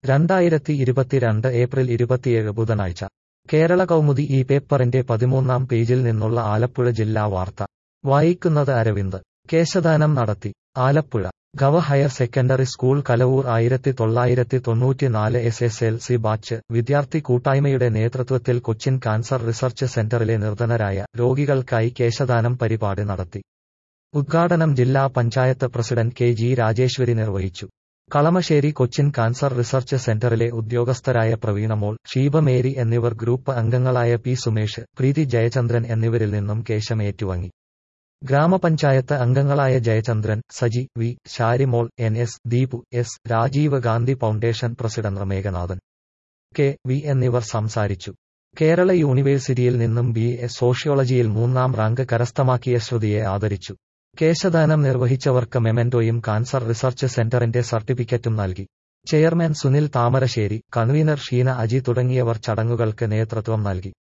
രണ്ടായിരത്തി ഇരുപത്തിരണ്ട് ഏപ്രിൽ ഇരുപത്തിയേഴ് ബുധനാഴ്ച കേരള കൗമുദി ഈ പേപ്പറിന്റെ പതിമൂന്നാം പേജിൽ നിന്നുള്ള ആലപ്പുഴ ജില്ലാ വാർത്ത വായിക്കുന്നത് അരവിന്ദ് കേശദാനം നടത്തി ആലപ്പുഴ ഗവ ഹയർ സെക്കൻഡറി സ്കൂൾ കലവൂർ ആയിരത്തി തൊള്ളായിരത്തി തൊണ്ണൂറ്റിനാല് S S L C batch വിദ്യാർത്ഥി കൂട്ടായ്മയുടെ നേതൃത്വത്തിൽ കൊച്ചിൻ കാൻസർ റിസർച്ച് സെന്ററിലെ നിർധനരായ രോഗികൾക്കായി കേശദാനം പരിപാടി നടത്തി ഉദ്ഘാടനം ജില്ലാ panchayat president K G Rajeshwari നിർവഹിച്ചു കളമശ്ശേരി കൊച്ചിൻ കാൻസർ റിസർച്ച് സെന്ററിലെ ഉദ്യോഗസ്ഥരായ പ്രവീണമോൾ ഷീബമേരി എന്നിവർ ഗ്രൂപ്പ് അംഗങ്ങളായ പി സുമേഷ് പ്രീതി ജയചന്ദ്രൻ എന്നിവരിൽ നിന്നും കേശം ഏറ്റുവാങ്ങി ഗ്രാമപഞ്ചായത്ത് അംഗങ്ങളായ Jayachandran Saji V Sharimol N S Deepu S Rajiv Gandhi foundation president Meghanathan K V എന്നിവർ സംസാരിച്ചു കേരള യൂണിവേഴ്സിറ്റിയിൽ നിന്നും ബി എ സോഷ്യോളജിയിൽ മൂന്നാം റാങ്ക് കരസ്ഥമാക്കിയ ശ്രുതിയെ ആദരിച്ചു കേശദാനം നിർവഹിച്ചവർക്ക് മെമന്റോയും കാൻസർ റിസർച്ച് സെന്ററിന്റെ സർട്ടിഫിക്കറ്റും നൽകി ചെയർമാൻ സുനിൽ താമരശ്ശേരി കൺവീനർ ഷീന അജി തുടങ്ങിയവർ ചടങ്ങുകൾക്ക് നേതൃത്വം നൽകി